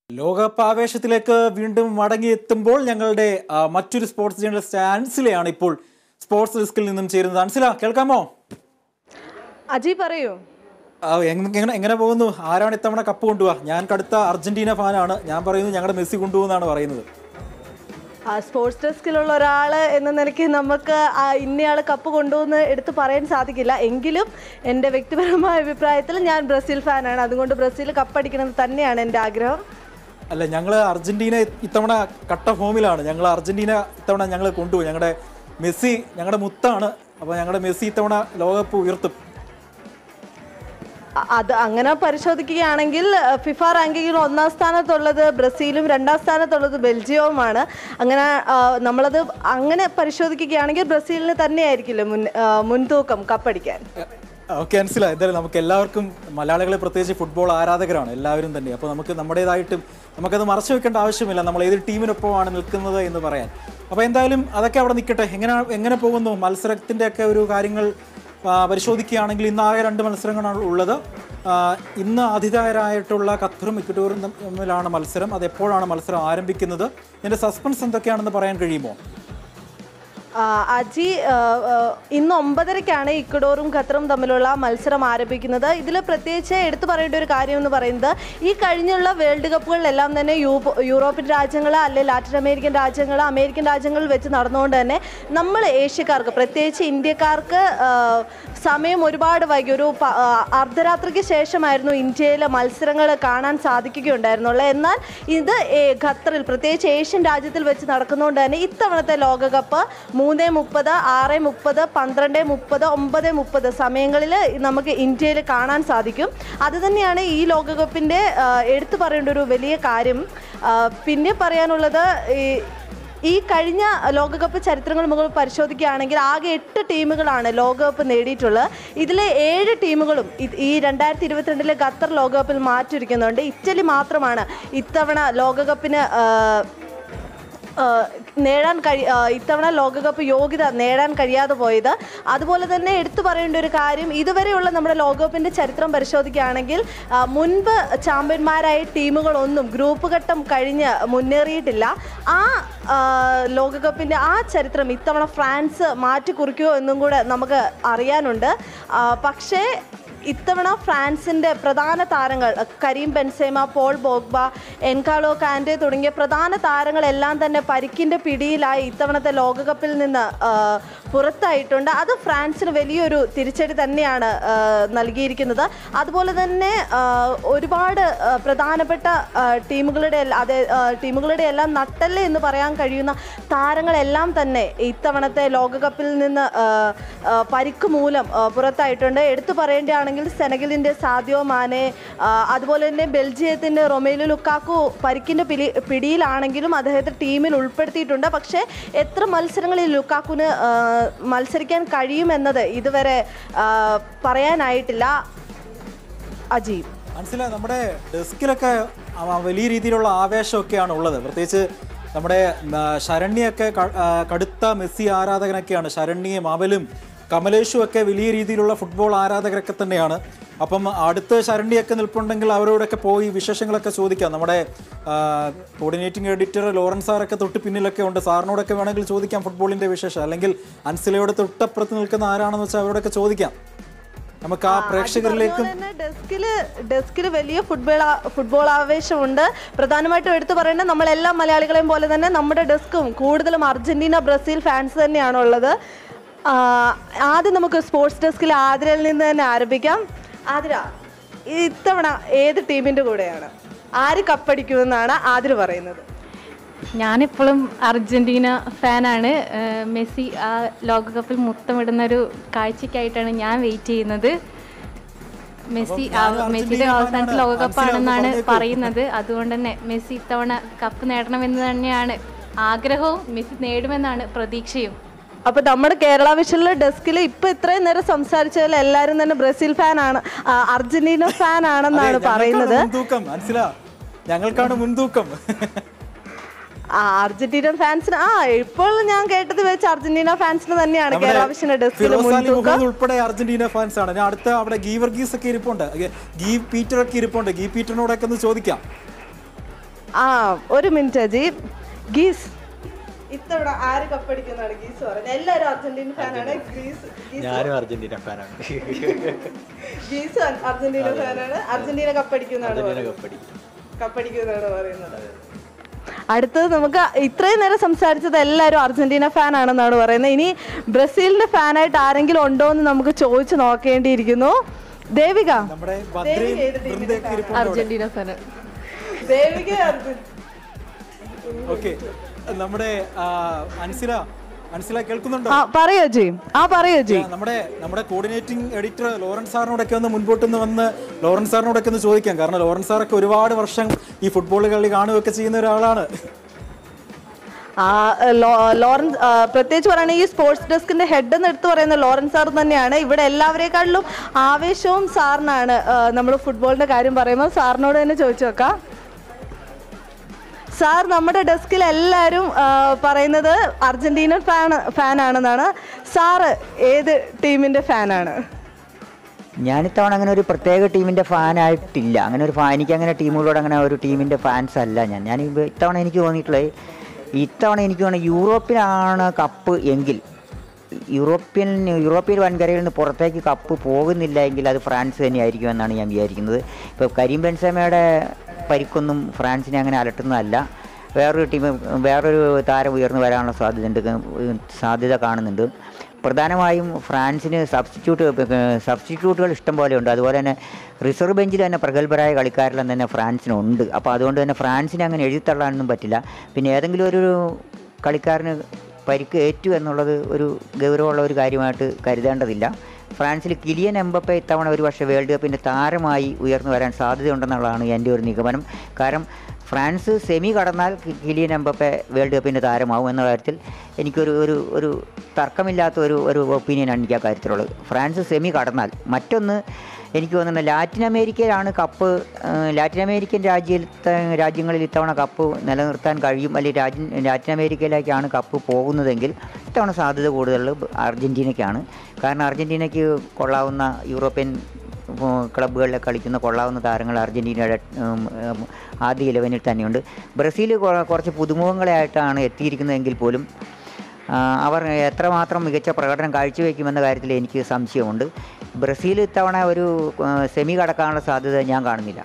ലോകകപ്പ് ആവേശത്തിലേക്ക് വീണ്ടും മടങ്ങിയെത്തുമ്പോൾ ഞങ്ങളുടെ ആ, മറ്റൊരു സ്പോർട്സ് ജേർണലിസ്റ്റ് ആൻസിലയാണ് ഇപ്പോൾ സ്പോർട്സ് ഡെസ്കിൽ നിന്നും ചേരുന്നത് അൻസില കേൾക്കാമോ അജി പറയൂ ആ, എങ്- എങ്ങനെ എങ്ങനെ പോകുന്നു ആരാണ് ഇത്തവണ കപ്പ് കൊണ്ടുപോവാ ഞാൻ കടുത്ത അർജന്റീന ഫാനാണ് ഞാൻ പറയുന്നു ഞങ്ങളുടെ മെസ്സി കൊണ്ടുപോകുന്നാണ് പറയുന്നത് ആ, സ്പോർട്സ് ഡെസ്കിലുള്ള ഒരാൾ എന്ന നിലയ്ക്ക് നമുക്ക് ആ ഇന്നയാൾ കപ്പ് കൊണ്ടുവന്ന് എടുത്ത് പറയാൻ സാധിക്കില്ല എങ്കിലും എൻ്റെ വ്യക്തിപരമായ അഭിപ്രായത്തിൽ ഞാൻ ബ്രസീൽ ഫാനാണ് അതുകൊണ്ട് ബ്രസീൽ കപ്പടിക്കണമെന്ന് തന്നെയാണ് എൻ്റെ ആഗ്രഹം അല്ല ഞങ്ങൾ അർജന്റീന ഇത്തവണ കട്ട ഫോമിലാണ് ഞങ്ങൾ അർജന്റീന ഇത്തവണ ഞങ്ങൾ കൊണ്ടുപോയി ഞങ്ങളുടെ മെസ്സി ഞങ്ങളുടെ മുത്താണ് അപ്പോൾ ഞങ്ങളുടെ മെസ്സി ഇത്തവണ ലോകകപ്പ് ഉയർത്തും അ- അത് അങ്ങനെ പരിശോധിക്കുകയാണെങ്കിൽ അഹ്, ഫിഫ റാങ്കിങ്ങിൽ ഒന്നാം സ്ഥാനത്തുള്ളത് ബ്രസീലും രണ്ടാം സ്ഥാനത്തുള്ളത് ബെൽജിയവുമാണ് അങ്ങനെ ആ, നമ്മളത് അങ്ങനെ പരിശോധിക്കുകയാണെങ്കിൽ ബ്രസീലിന് തന്നെയായിരിക്കില്ല മുൻ ആ, മുൻതൂക്കം കപ്പടിക്കാൻ ഓക്കെ മനസ്സിലായി എന്തായാലും നമുക്ക് എല്ലാവർക്കും മലയാളികളെ പ്രത്യേകിച്ച് ഫുട്ബോൾ ആരാധകരാണ് എല്ലാവരും തന്നെ അപ്പോൾ നമുക്ക് നമ്മുടേതായിട്ടും നമുക്കത് മറച്ചു വെക്കേണ്ട ആവശ്യമില്ല നമ്മൾ ഏത് ടീമിനൊപ്പമാണ് നിൽക്കുന്നത് എന്ന് പറയാൻ അപ്പോൾ എന്തായാലും അതൊക്കെ അവിടെ നിൽക്കട്ടെ എങ്ങനെ എങ്ങനെ പോകുന്നു മത്സരത്തിൻ്റെ ഒക്കെ ഒരു കാര്യങ്ങൾ ആ, പരിശോധിക്കുകയാണെങ്കിൽ ഇന്ന് ആകെ രണ്ട് മത്സരങ്ങളാണ് ഉള്ളത് ആ, ഇന്ന് ആതിഥേയരായിട്ടുള്ള ഖത്തറും ഇക്വറ്റോറും തമ്മിലാണ് മത്സരം അത് എപ്പോഴാണ് മത്സരം ആരംഭിക്കുന്നത് ഇതിൻ്റെ സസ്പെൻസ് എന്തൊക്കെയാണെന്ന് പറയാൻ കഴിയുമോ ആ, അജി ആ, ആ, ഇന്ന് ഒമ്പതരയ്ക്കാണ് ഇക്വഡോറും ഖത്തറും തമ്മിലുള്ള മത്സരം ആരംഭിക്കുന്നത് ഇതിൽ പ്രത്യേകിച്ച് എടുത്തു പറയേണ്ട ഒരു കാര്യം എന്ന് പറയുന്നത് ഈ കഴിഞ്ഞുള്ള വേൾഡ് കപ്പുകളിലെല്ലാം തന്നെ യൂപ- യൂറോപ്യൻ രാജ്യങ്ങൾ അല്ലെങ്കിൽ ലാറ്റിൻ അമേരിക്കൻ രാജ്യങ്ങൾ അമേരിക്കൻ രാജ്യങ്ങളിൽ വെച്ച് നടന്നുകൊണ്ട് തന്നെ നമ്മൾ ഏഷ്യക്കാർക്ക് പ്രത്യേകിച്ച് ഇന്ത്യക്കാർക്ക് ആ, സമയം ഒരുപാട് വൈകി ഒരു പ- ആ, അർദ്ധരാത്രിക്ക് ശേഷമായിരുന്നു ഇന്ത്യയിലെ മത്സരങ്ങൾ കാണാൻ സാധിക്കുകയുണ്ടായിരുന്നുള്ളൂ എന്നാൽ ഇത് ഏ- ഖത്തറിൽ പ്രത്യേകിച്ച് ഏഷ്യൻ രാജ്യത്തിൽ വെച്ച് നടക്കുന്നതുകൊണ്ട് തന്നെ ഇത്തവണത്തെ ലോകകപ്പ് മൂന്ന് മുപ്പത് ആറ് മുപ്പത് പന്ത്രണ്ട് മുപ്പത് ഒമ്പത് മുപ്പത് സമയങ്ങളിൽ നമുക്ക് ഇന്ത്യയിൽ കാണാൻ സാധിക്കും അത് തന്നെയാണ് ഈ ലോകകപ്പിൻ്റെ എടുത്തു പറയേണ്ട ഒരു വലിയ കാര്യം ആ, പിന്നെ പറയാനുള്ളത് ഈ ഈ കഴിഞ്ഞ ലോകകപ്പ് ചരിത്രങ്ങൾ മുകൾ പരിശോധിക്കുകയാണെങ്കിൽ ആകെ എട്ട് ടീമുകളാണ് ലോകകപ്പ് നേടിയിട്ടുള്ളത് ഇതിലെ ഏഴ് ടീമുകളും ഇത് ഈ രണ്ടായിരത്തി ഇരുപത്തിരണ്ടിലെ ഖത്തർ ലോകകപ്പിൽ മാറ്റൊരുക്കുന്നുണ്ട് ഇറ്റലി മാത്രമാണ് ഇത്തവണ ലോകകപ്പിന് ആ, ആ, നേടാൻ കഴി ആ, ഇത്തവണ ലോകകപ്പ് യോഗ്യത നേടാൻ കഴിയാതെ പോയത് അതുപോലെ തന്നെ എടുത്തു പറയേണ്ട ഒരു കാര്യം ഇതുവരെയുള്ള നമ്മുടെ ലോകകപ്പിൻ്റെ ചരിത്രം പരിശോധിക്കുകയാണെങ്കിൽ ആ, മുൻപ് ചാമ്പ്യന്മാരായ ടീമുകളൊന്നും ഗ്രൂപ്പ് ഘട്ടം കഴിഞ്ഞ് മുന്നേറിയിട്ടില്ല ആ ആ, ലോകകപ്പിൻ്റെ ആ ചരിത്രം ഇത്തവണ ഫ്രാൻസ് മാറ്റി കുറിക്കുമോ എന്നും കൂടെ നമുക്ക് അറിയാനുണ്ട് ആ, പക്ഷേ ഇത്തവണ ഫ്രാൻസിന്റെ പ്രധാന താരങ്ങൾ Karim Benzema Paul Pogba N'Golo Kante തുടങ്ങിയ പ്രധാന താരങ്ങളെല്ലാം തന്നെ പരിക്കിന്റെ പിടിയിലായി ഇത്തവണത്തെ ലോകകപ്പിൽ നിന്ന് ആ, പുറത്തായിട്ടുണ്ട് അത് ഫ്രാൻസിന് വലിയൊരു തിരിച്ചടി തന്നെയാണ് ആ, നൽകിയിരിക്കുന്നത് അതുപോലെ തന്നെ ആ, ഒരുപാട് ആ, പ്രധാനപ്പെട്ട ആ, ടീമുകളുടെ എല്ലാ- അതെ ആ, ടീമുകളുടെ എല്ലാം നട്ടല് എന്ന് പറയാൻ കഴിയുന്ന താരങ്ങളെല്ലാം തന്നെ ഇത്തവണത്തെ ലോകകപ്പിൽ നിന്ന് ആ, ആ, പരിക്ക് മൂലം ആ, പുറത്തായിട്ടുണ്ട് എടുത്തു പറയേണ്ടതാണെങ്കിൽ സെനഗലിൻ്റെ സാദിയോ മാനെ ആ, അതുപോലെ തന്നെ ബെൽജിയത്തിൻ്റെ റൊമേലു ലുക്കാക്കു പരിക്കിൻ്റെ പിടി പിടിയിലാണെങ്കിലും അദ്ദേഹത്തെ ടീമിൽ ഉൾപ്പെടുത്തിയിട്ടുണ്ട് പക്ഷേ എത്ര മത്സരങ്ങളിൽ ലുക്കാക്കുന് ആ, മത്സരിക്കാൻ കഴിയുമെന്നത് ഇതുവരെ ആ, പറയാനായിട്ടില്ല അജീബ് മനസ്സിലായി നമ്മുടെ ഡെസ്കിലൊക്കെ ആ വലിയ രീതിയിലുള്ള ആവേശമൊക്കെയാണ് ഉള്ളത് പ്രത്യേകിച്ച് നമ്മുടെ ആ, ശരണ്യൊക്കെ ക- ആ, കടുത്ത മെസ്സി ആരാധകനൊക്കെയാണ് ശരണ്യയും അവലും കമലേഷും ഒക്കെ വലിയ രീതിയിലുള്ള ഫുട്ബോൾ ആരാധകരൊക്കെ തന്നെയാണ് അപ്പം അടുത്ത് ശരണ്യൊക്കെ നിൽപ്പുണ്ടെങ്കിൽ അവരോടൊക്കെ പോയി വിശേഷങ്ങളൊക്കെ ചോദിക്കാം നമ്മുടെ കോർഡിനേറ്റിംഗ് എഡിറ്റർ ലോറൻസ് സാറൊക്കെ തൊട്ട് പിന്നിലൊക്കെ ഉണ്ട് സാറിനോടൊക്കെ വേണമെങ്കിൽ ചോദിക്കാം ഫുട്ബോളിൻ്റെ വിശേഷം അല്ലെങ്കിൽ അൻസിലയോട് തൊട്ടപ്പുറത്ത് നിൽക്കുന്ന ആരാണെന്ന് വെച്ചാൽ അവരോടൊക്കെ ചോദിക്കാം നമുക്ക് ആ പ്രേക്ഷകരിലേക്കും അതുപോലെ തന്നെ ഡെസ്കില് ഡെസ്കില് വലിയ ഫുട്ബോൾ ആ- ഫുട്ബോൾ ആവേശമുണ്ട് പ്രധാനമായിട്ടും എടുത്തു പറയേണ്ടത് നമ്മളെല്ലാ മലയാളികളെയും പോലെ തന്നെ നമ്മുടെ ഡെസ്കും കൂടുതലും അർജന്റീന ബ്രസീൽ ഫാൻസ് തന്നെയാണ് ഉള്ളത് ആ, ആദ്യം നമുക്ക് സ്പോർട്സ് ഡെസ്കിൽ ആതിരയിൽ നിന്ന് തന്നെ ആരംഭിക്കാം ആതിര ഇത്തവണ ഏത് ടീമിന്റെ കൂടെയാണ് ആര് കപ്പടിക്കുമെന്നാണ് ആതിര പറയുന്നത് ഞാനിപ്പോഴും അർജന്റീന ഫാനാണ് ഏഹ് മെസ്സി ആ ലോകകപ്പിൽ മുത്തമിടുന്ന ഒരു കാഴ്ചയ്ക്കായിട്ടാണ് ഞാൻ വെയിറ്റ് ചെയ്യുന്നത് മെസ്സി അപ്പം ഞാനും ആ- മെസ്സിയുടെ അർജന്റീന അവസാനത്തെ ഫാനാണ്. ലോകകപ്പാണെന്നാണ് മനസ്സിലാവും, പറയുന്നത് അതുകൊണ്ട് തന്നെ മെസ്സി ഇത്തവണ കപ്പ് നേടണമെന്ന് തന്നെയാണ് ആഗ്രഹവും മെസ്സി നേടുമെന്നാണ് പ്രതീക്ഷയും അപ്പൊ നമ്മുടെ കേരള വിഷനിലെ ഡെസ്കിൽ ഇപ്പൊ ഇത്രയും നേരം സംസാരിച്ചതിൽ എല്ലാവരും തന്നെ ബ്രസീൽ ഫാനാണ് ആ, അർജന്റീന ഫാൻ അതെ, ആണെന്നാണ് ഞങ്ങൾക്കാണ് പറയുന്നത് മുൻതൂക്കം മനസ്സിലാ ഞങ്ങൾക്കാണ് മുൻതൂക്കം ആ അർജന്റീന ഫാൻസിന് ആ ഇപ്പോൾ ഞാൻ കേട്ടത് വെച്ച് അർജന്റീന ഫാൻസിന് തന്നെയാണ് നമ്മുടെ കേരള വിഷന്റെ ഡെസ്കിൽ ഫിറോസ് അലി മുൻതൂക്കം മുഹമ്മദ് ഉൾപ്പെടെ അർജന്റീന ഫാൻസ് ആണ് ഞാൻ അടുത്ത അവിടെ ഗീവർഗീസ് ഒക്കെ ഇരിപ്പുണ്ട് ഗീ പീറ്റർ ഒക്കെ ഇരിപ്പുണ്ട് ഗീ പീറ്ററിനോടൊക്കെ ഒന്ന് ചോദിക്കാം ആ ഒരു മിനിറ്റ് അജി ഗീസ് ഇത്തവണ ആര് കപ്പടിക്കുന്നതാണ് ഗീസ് പറയുന്നത് എല്ലാവരും അർജന്റീന ഫാനാണ് ഗ്രീസ് ഗീസ് ഞാനും അർജന്റീന ഫാനാണ് ഗീസ് അർജന്റീന ഫാനാണ് അർജന്റീന കപ്പടിക്കുന്നതാണ് അർജന്റീന പറയുന്നത്. കപ്പടിക്കും കപ്പടിക്കുന്നതാണ് പറയുന്നത് അടുത്തത് നമുക്ക് ഇത്രയും നേരം സംസാരിച്ചത് എല്ലാവരും അർജന്റീന ഫാൻ ആണെന്നാണ് പറയുന്നത് ഇനി ബ്രസീലിന്റെ ഫാനായിട്ട് ആരെങ്കിലും ഉണ്ടോ എന്ന് നമുക്ക് ചോദിച്ചു നോക്കേണ്ടിയിരിക്കുന്നു ദേവിക നമ്മുടെ ദേവിക ബദ്രയും ഏത് ടീമിന്റെ ബൃന്ദയൊക്കെ ഇരിപ്പുണ്ട് അവിടെ. Argentina fan Devika Arjun okay നമ്മുടെ ആ, അൻസില അൻസില കേൾക്കുന്നുണ്ടോ ആ പറയോ ജി ആ പറയോ ജി നമ്മുടെ നമ്മുടെ കോർഡിനേറ്റിംഗ് എഡിറ്റർ ലോറൻസ് സാറിനോടൊക്കെ ഒന്ന് മുൻപോട്ടൊന്ന് വന്ന് ലോറൻസ് സാറിനോടൊക്കെ ഒന്ന് ചോദിക്കാം കാരണം ലോറൻസ് സാറൊക്കെ ഒരുപാട് വർഷം ഈ ഫുട്ബോൾ കളി കാണുകയൊക്കെ ചെയ്യുന്ന ഒരാളാണ് ആ ലോ- ലോറൻസ് ആ, പ്രത്യേകിച്ച് പറയുകയാണെങ്കിൽ ഈ സ്പോർട്സ് ഡെസ്കിന്റെ ഹെഡ് എന്ന് എടുത്തു പറയുന്ന ലോറൻസ് സാർ തന്നെയാണ് ഇവിടെ എല്ലാവരെക്കാളിലും ആവേശവും സാറിനാണ് നമ്മൾ ഫുട്ബോളിന്റെ കാര്യം പറയുമ്പോൾ സാറിനോട് തന്നെ ചോദിച്ചു നോക്കാം സാർ നമ്മുടെ ഡെസ്കിൽ എല്ലാവരും ആ, പറയുന്നത് അർജന്റീന ഫാൻ ഫാനാണെന്നാണ് സാറ് ഏത് ടീമിന്റെ ഫാനാണ് ഞാനിത്തവണ അങ്ങനെ ഒരു പ്രത്യേക ടീമിൻ്റെ ഫാനായിട്ടില്ല അങ്ങനെ ഒരു ഫാൻ എനിക്ക് അങ്ങനെ ടീമുകളോട് അങ്ങനെ ഒരു ടീമിൻ്റെ ഫാൻസ് അല്ല ഞാൻ ഞാൻ ഇവ- ഇത്തവണ എനിക്ക് തോന്നിയിട്ടുള്ളത് ഇത്തവണ എനിക്ക് തോന്നുന്നത് യൂറോപ്പിലാണ് കപ്പ് എങ്കിൽ യൂറോപ്യൻ യൂറോപ്യൻ വൻകരയിൽ നിന്ന് പുറത്തേക്ക് കപ്പ് പോകുന്നില്ല എങ്കിൽ അത് ഫ്രാൻസ് തന്നെയായിരിക്കും എന്നാണ് ഞാൻ വിചാരിക്കുന്നത് ഇപ്പോൾ കരീം ബെൻസമയുടെ പരിക്കൊന്നും ഫ്രാൻസിനെ അങ്ങനെ അലട്ടുന്നതല്ല വേറൊരു ടീം വേറൊരു താരം ഉയർന്നു വരാനുള്ള സാധ്യതയുണ്ട് സാധ്യത കാണുന്നുണ്ട് പ്രധാനമായും ഫ്രാൻസിന് സബ്സ്റ്റിറ്റ്യൂട്ട് സബ്സ്റ്റിറ്റ്യൂട്ടുകൾ ഇഷ്ടം പോലെ ഉണ്ട് അതുപോലെ തന്നെ റിസർവ് ബെഞ്ചിൽ തന്നെ പ്രഗത്ഭരായ കളിക്കാരെല്ലാം തന്നെ ഫ്രാൻസിനുണ്ട് അപ്പോൾ അതുകൊണ്ട് തന്നെ ഫ്രാൻസിനെ അങ്ങനെ എഴുതിത്തള്ളാനൊന്നും പറ്റില്ല പിന്നെ ഏതെങ്കിലും ഒരു കളിക്കാരന് പരിക്ക് ഏറ്റു എന്നുള്ളത് ഒരു ഗൗരവമുള്ള ഒരു കാര്യമായിട്ട് കരുതേണ്ടതില്ല ഫ്രാൻസിൽ കിലിയൻ എംബപ്പെ ഇത്തവണ ഒരു പക്ഷേ വേൾഡ് കപ്പിൻ്റെ താരമായി ഉയർന്നു വരാൻ സാധ്യതയുണ്ടെന്നുള്ളതാണ് എൻ്റെ ഒരു നിഗമനം കാരണം ഫ്രാൻസ് സെമി കടന്നാൽ കി- കിലിയൻ എംബപ്പെ വേൾഡ് കപ്പിൻ്റെ താരമാവും എന്ന കാര്യത്തിൽ എനിക്കൊരു ഒരു ഒരു തർക്കമില്ലാത്ത ഒരു ഒരു ഒപ്പീനിയനാണ് എനിക്ക് ആ കാര്യത്തിലുള്ളത് ഫ്രാൻസ് സെമി കടന്നാൽ മറ്റൊന്ന് എനിക്ക് തോന്നുന്നത് ലാറ്റിൻ അമേരിക്കയിലാണ് കപ്പ് ആ, ലാറ്റിൻ അമേരിക്കൻ രാജ്യത്തെ രാജ്യങ്ങളിൽ ഇത്തവണ കപ്പ് നിലനിർത്താൻ കഴിയും അല്ലെങ്കിൽ രാജ്യം ലാറ്റിൻ അമേരിക്കയിലേക്കാണ് കപ്പ് പോകുന്നതെങ്കിൽ ഇത്തവണ സാധ്യത കൂടുതൽ അർജൻറ്റീനയ്ക്കാണ് കാരണം അർജൻറ്റീനയ്ക്ക് കൊള്ളാവുന്ന യൂറോപ്യൻ ഉം, ക്ലബ്ബുകളിൽ കളിക്കുന്ന കൊള്ളാവുന്ന താരങ്ങൾ അർജൻറ്റീനയുടെ ഉം, ഉം, ആദ്യ ഇലവനിൽ തന്നെയുണ്ട് ബ്രസീൽ കൊ- കുറച്ച് പുതുമുഖങ്ങളായിട്ടാണ് എത്തിയിരിക്കുന്നതെങ്കിൽ പോലും ആ, അവർ എത്രമാത്രം മികച്ച പ്രകടനം കാഴ്ചവെക്കുമെന്ന കാര്യത്തിൽ എനിക്ക് സംശയമുണ്ട് ബ്രസീൽ ഇത്തവണ ഒരു ആ, സെമി കടക്കാനുള്ള സാധ്യത ഞാൻ കാണുന്നില്ല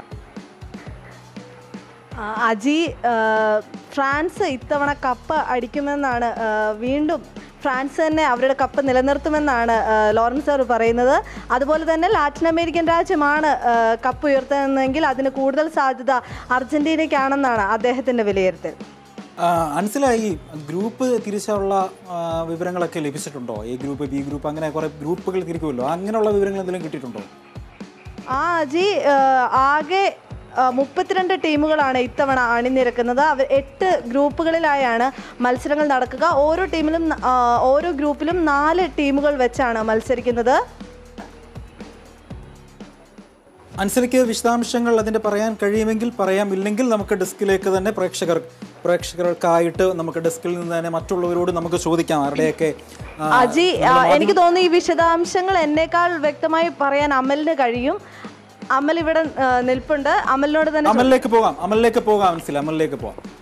ആ, അജി ആ, ഫ്രാൻസ് ഇത്തവണ കപ്പ് അടിക്കുമെന്നാണ് ആ, വീണ്ടും ഫ്രാൻസ് തന്നെ അവരുടെ കപ്പ് നിലനിർത്തുമെന്നാണ് ആ, ലോറൻസ് സാർ പറയുന്നത് അതുപോലെ തന്നെ ലാറ്റിൻ അമേരിക്കൻ രാജ്യമാണ് ആ, കപ്പ് ഉയർത്തുന്നതെങ്കിൽ അതിന് കൂടുതൽ സാധ്യത അർജന്റീനയ്ക്കാണെന്നാണ് അദ്ദേഹത്തിന്റെ വിലയിരുത്തൽ ആ, അൻസില ഈ ഗ്രൂപ്പ് തിരിച്ചുള്ള ആ, വിവരങ്ങളൊക്കെ ലഭിച്ചിട്ടുണ്ടോ എ ഗ്രൂപ്പ് ബി ഗ്രൂപ്പ് അങ്ങനെ കുറെ ഗ്രൂപ്പുകൾ തിരിക്കുമല്ലോ അങ്ങനെയുള്ള വിവരങ്ങൾ എന്തെങ്കിലും കിട്ടിയിട്ടുണ്ടോ ആ അജി ആ, ആകെ ആ, മുപ്പത്തിരണ്ട് ടീമുകളാണ് ഇത്തവണ അണിനിരക്കുന്നത് അവർ എട്ട് ഗ്രൂപ്പുകളിലായാണ് മത്സരങ്ങൾ നടക്കുക ഓരോ ടീമിലും ആ, ഓരോ ഗ്രൂപ്പിലും നാല് ടീമുകൾ വെച്ചാണ് മത്സരിക്കുന്നത് അൻസലിക്ക് വിശദാംശങ്ങൾ അതിന്റെ പറയാൻ കഴിയുമെങ്കിൽ പറയാം ഇല്ലെങ്കിൽ നമുക്ക് ഡെസ്കിലേക്ക് തന്നെ പ്രേക്ഷകർ പ്രേക്ഷകർക്കായിട്ട് നമുക്ക് ഡെസ്കിൽ നിന്ന് തന്നെ മറ്റുള്ളവരോട് നമുക്ക് ചോദിക്കാം ആരുടെയൊക്കെ ആ, അജി ആ, എനിക്ക് തോന്നുന്നു ഈ വിശദാംശങ്ങൾ എന്നേക്കാൾ വ്യക്തമായി പറയാൻ അമലിന് കഴിയും അമൽ ഇവിടെ ആ, നിൽപ്പുണ്ട് അമലിനോട് തന്നെ അമലിലേക്ക് പോകാം അമലിലേക്ക് പോകാം അൻസില അമലിലേക്ക് പോകാം